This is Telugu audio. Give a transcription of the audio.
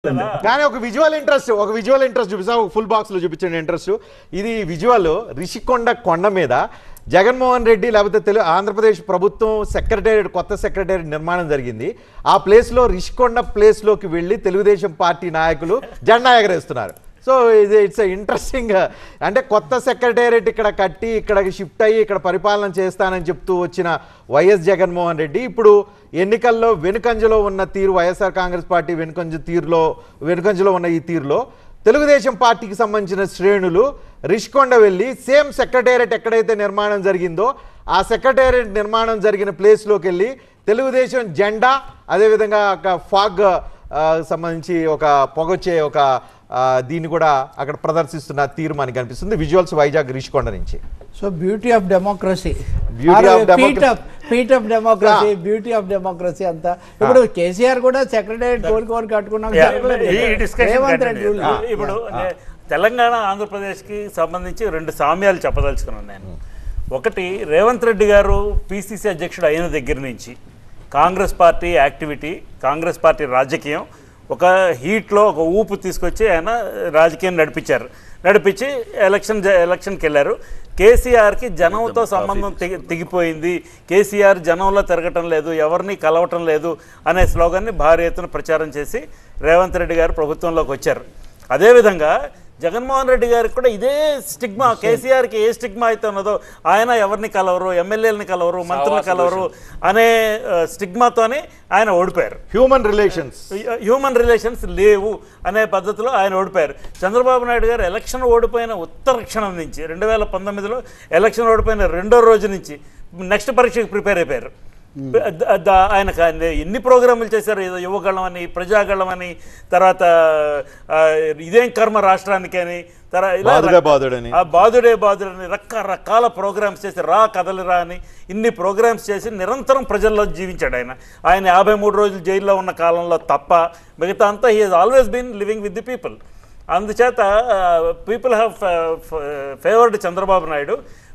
కానీ ఒక విజువల్ ఇంట్రెస్ట్ ఒక విజువల్ ఇంట్రెస్ట్ చూపిస్తా ఒక ఫుల్ బాక్స్ లో చూపించండి ఇంట్రెస్ట్ ఇది విజువల్ రిషికొండ కొండ మీద జగన్మోహన్ రెడ్డి లేకపోతే తెలుగు ఆంధ్రప్రదేశ్ ప్రభుత్వం సెక్రటేరియట్ కొత్త సెక్రటేరియట్ నిర్మాణం జరిగింది ఆ ప్లేస్ లో రిషికొండ ప్లేస్ లోకి వెళ్ళి తెలుగుదేశం పార్టీ నాయకులు జెండా ఎగరేస్తున్నారు సో ఇది ఇట్స్ ఇంట్రెస్టింగ్ అంటే కొత్త సెక్రటేరియట్ ఇక్కడ కట్టి ఇక్కడికి షిఫ్ట్ అయ్యి ఇక్కడ పరిపాలన చేస్తానని చెప్తూ వచ్చిన వైఎస్ జగన్మోహన్ రెడ్డి ఇప్పుడు ఎన్నికల్లో వెనుకంజలో ఉన్న తీరు వైఎస్ఆర్ కాంగ్రెస్ పార్టీ వెనుకంజ తీరులో వెనుకంజలో ఉన్న ఈ తీరులో తెలుగుదేశం పార్టీకి సంబంధించిన శ్రేణులు రిషికొండ వెళ్ళి సేమ్ సెక్రటేరియట్ ఎక్కడైతే నిర్మాణం జరిగిందో ఆ సెక్రటేరియట్ నిర్మాణం జరిగిన ప్లేస్లోకి వెళ్ళి తెలుగుదేశం జెండా అదేవిధంగా ఒక ఫాగ్ ఆ, సంబంధించి ఒక పొగొచ్చే ఒక ఆ, దీన్ని కూడా అక్కడ ప్రదర్శిస్తున్న తీరు మనకి కనిపిస్తుంది విజువల్స్ వైజాగ్ రిషికొండ నుంచి so beauty of democracy Beauty of democracy. పీట్ of democracy beauty of democracy అంతా ఇప్పుడు కేసీఆర్ కూడా సెక్రటరీ కోరి కోరి కట్టుకున్నాం Yeah. జరగలేదు. ఈ discussion Revanth Reddy continue. rule. ఇప్పుడు నే- తెలంగాణ ఆంధ్రప్రదేశ్కి సంబంధించి రెండు సామ్యాలు చెప్పదలుచుకున్నాను నేను ఒకటి రేవంత్ రెడ్డి గారు పిసిసి అధ్యక్షుడు అయిన దగ్గర నుంచి Congress party activity Congress party రాజకీయం ఒక హీట్లో ఒక ఊపు తీసుకొచ్చి ఆయన రాజకీయం నడిపించారు నడిపించి ఎలక్షన్ జ- ఎలక్షన్కి వెళ్ళారు కేసీఆర్కి జనంతో సంబంధం తెగి తెగిపోయింది కేసీఆర్ జనంలో తిరగటం లేదు ఎవరిని కలవటం లేదు అనే స్లోగన్ని భారీ ఎత్తున ప్రచారం చేసి రేవంత్ రెడ్డి గారు ప్రభుత్వంలోకి వచ్చారు అదేవిధంగా జగన్మోహన్ రెడ్డి గారికి కూడా ఇదే స్టిగ్మా కేసీఆర్కి ఏ స్టిగ్మా అయితే ఉన్నదో ఆయన ఎవరిని కలవరు ఎమ్మెల్యేలని కలవరు మంత్రులను కలవరు అనే ఆ, స్టిగ్మాతోనే ఆయన ఓడిపోయారు హ్యూమన్ రిలేషన్స్ హ్యూమన్ రిలేషన్స్ లేవు అనే పద్ధతిలో ఆయన ఓడిపోయారు చంద్రబాబు నాయుడు గారు ఎలక్షన్ ఓడిపోయిన ఉత్తర క్షణం నుంచి రెండు వేల పంతొమ్మిదిలో ఎలక్షన్ ఓడిపోయిన రెండో రోజు నుంచి నెక్స్ట్ పరీక్షకు ప్రిపేర్ అయిపోయారు ద- ద- ఆయన కా- ఎన్ని ప్రోగ్రాములు చేశారు ఏదో యువగళం అని ప్రజాగళం అని తర్వాత ఆ, ఇదేం కర్మ రాష్ట్రానికి అని తర్వాత ఇలా బాదుడే బాదుడని. ఆ బాదుడే బాదుడని రకరకాల ప్రోగ్రామ్స్ చేసి రా కదలిరా అని ఇన్ని ప్రోగ్రామ్స్ చేసి నిరంతరం ప్రజల్లో జీవించాడు ఆయన ఆయన యాభై మూడు రోజులు జైల్లో ఉన్న కాలంలో తప్ప మిగతా అంతా he has always been living with the people అందుచేత people have favoured Chandrababu Naidu